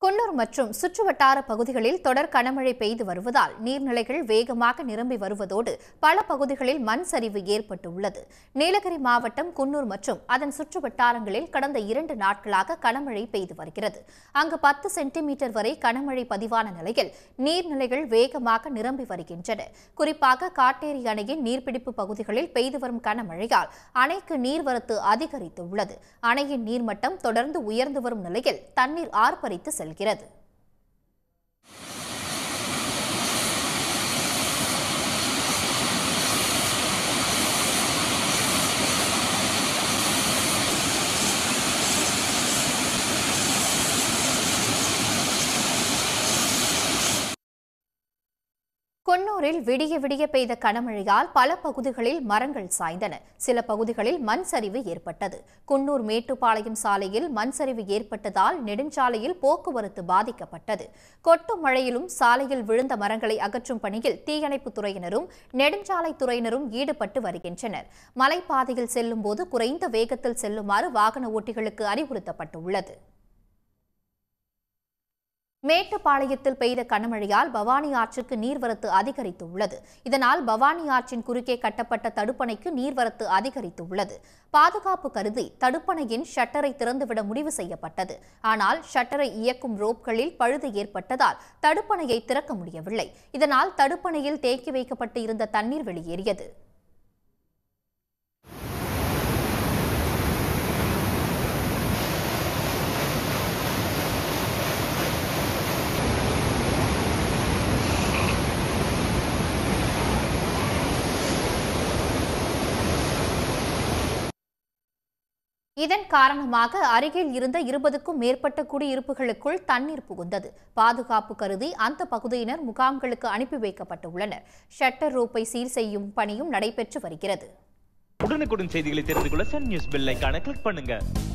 குன்னூர் மற்றும் சுற்றுவட்டார பகுதிகளில் தொடர் கனமழை பெய்து வருவதால் நீர்நிலைகள் வேகமாக நிரம்பி வருவதோடு பல பகுதிகளில் மண் சரிவு ஏற்பட்டுள்ளது நீலகிரி மாவட்டம் குன்னூர் மற்றும் அதன் சுற்றுவட்டாரங்களில் கடந்த இரண்டு நாட்களாக கனமழை பெய்து வருகிறது அங்கு பத்து சென்டிமீட்டர் வரை கனமழை பதிவான நிலையில் நீர்நிலைகள் வேகமாக நிரம்பி வருகின்றன குறிப்பாக காட்டேரி அணையின் நீர்பிடிப்பு பகுதிகளில் பெய்து வரும் கனமழையால் அணைக்கு நீர்வரத்து அதிகரித்துள்ளது அணையின் நீர்மட்டம் தொடர்ந்து உயர்ந்து வரும் நிலையில் தண்ணீர் ஆர்ப்பரித்து செல்கிறது குன்னூரில் விடிய விடிய பெய்த கனமழையால் பல பகுதிகளில் மரங்கள் சாய்ந்தன சில பகுதிகளில் மண் சரிவு ஏற்பட்டது குன்னூர் மேட்டுப்பாளையம் சாலையில் மண் சரிவு ஏற்பட்டதால் நெடுஞ்சாலையில் போக்குவரத்து பாதிக்கப்பட்டது கொட்டும் மழையிலும் சாலையில் விழுந்த மரங்களை அகற்றும் பணியில் தீயணைப்புத் துறையினரும் நெடுஞ்சாலைத் துறையினரும் ஈடுபட்டு வருகின்றனர் மலைப்பாதையில் செல்லும்போது குறைந்த வேகத்தில் செல்லுமாறு வாகன ஓட்டிகளுக்கு அறிவுறுத்தப்பட்டுள்ளது மேட்டுப்பாளையத்தில் பெய்த கனமழையால் பவானி ஆற்றுக்கு நீர்வரத்து அதிகரித்துள்ளது இதனால் பவானி ஆற்றின் குறுக்கே கட்டப்பட்ட தடுப்பணைக்கு நீர்வரத்து அதிகரித்துள்ளது பாதுகாப்பு கருதி தடுப்பணையின் ஷட்டரை திறந்துவிட முடிவு செய்யப்பட்டது ஆனால் ஷட்டரை இயக்கும் ரோப்களில் பழுது ஏற்பட்டதால் தடுப்பணையை திறக்க முடியவில்லை இதனால் தடுப்பணையில் தேக்கி வைக்கப்பட்டு இருந்த தண்ணீர் வெளியேறியது இதன் காரணமாக அருகில் இருந்த இருபதுக்கும் மேற்பட்ட குடியிருப்புகளுக்குள் தண்ணீர் புகுந்தது பாதுகாப்பு கருதி அந்த பகுதியினர் முகாம்களுக்கு அனுப்பி வைக்கப்பட்டுள்ளனர் ஷட்டர் ரோப்பை சீர் செய்யும் பணியும் நடைபெற்று வருகிறது உடனுக்குடன் செய்திகளை தெரிந்து கொள்ள சன் நியூஸ் பெல் ஐகானை கிளிக் பண்ணுங்க